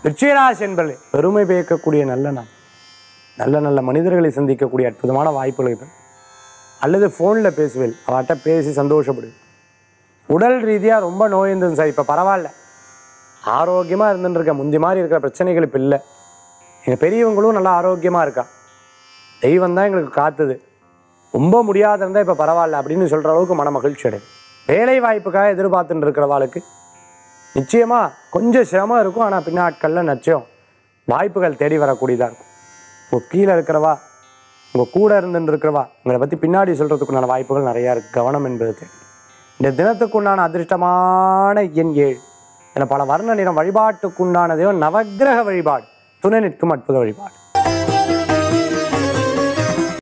விருச்சிகராசி என்பர்களே பெருமை பயக்கக்கூடிய நல்ல நாள் நல்ல நல்ல மனிதர்களை சந்திக்கக்கூடிய அற்புதமான வாய்ப்புகள் இது அல்லது ஃபோனில் பேசுவேன் அவட்ட பேசி சந்தோஷப்படு உடல் ரீதியாக ரொம்ப நோய் இருந்தது சார் இப்போ பரவாயில்ல ஆரோக்கியமாக இருந்துட்டு இருக்க முந்தி மாதிரி இருக்கிற பிரச்சனைகள் இப்போ இல்லை எங்கள் பெரியவங்களும் நல்லா ஆரோக்கியமாக இருக்கா தெய்வம் தான் எங்களுக்கு காத்துது ரொம்ப முடியாத இருந்தால் இப்போ பரவாயில்ல அப்படின்னு சொல்கிற அளவுக்கு மன மகிழ்ச்சி அடையும் வேலை வாய்ப்புக்காக எதிர்பார்த்துட்டு இருக்கிறவாளுக்கு நிச்சயமாக கொஞ்சம் சிரமம் இருக்கும் ஆனால் பின்னாட்களில் நிச்சயம் வாய்ப்புகள் தேடி வரக்கூடியதாக இருக்கும் இப்போ கீழே இருக்கிறவா உங்கள் கூட இருந்துட்டு இருக்கிறவா உங்களை பற்றி பின்னாடி சொல்கிறதுக்குண்டான வாய்ப்புகள் நிறையா இருக்குது கவனம் என்பது தேவை. இந்த தினத்துக்குண்டான அதிர்ஷ்டமான எண் ஏழு என பல வர்ண நிறம் வழிபாட்டுக்குண்டான தெய்வம் நவக்கிரக வழிபாடு துணை நிற்கும் அற்புத வழிபாடு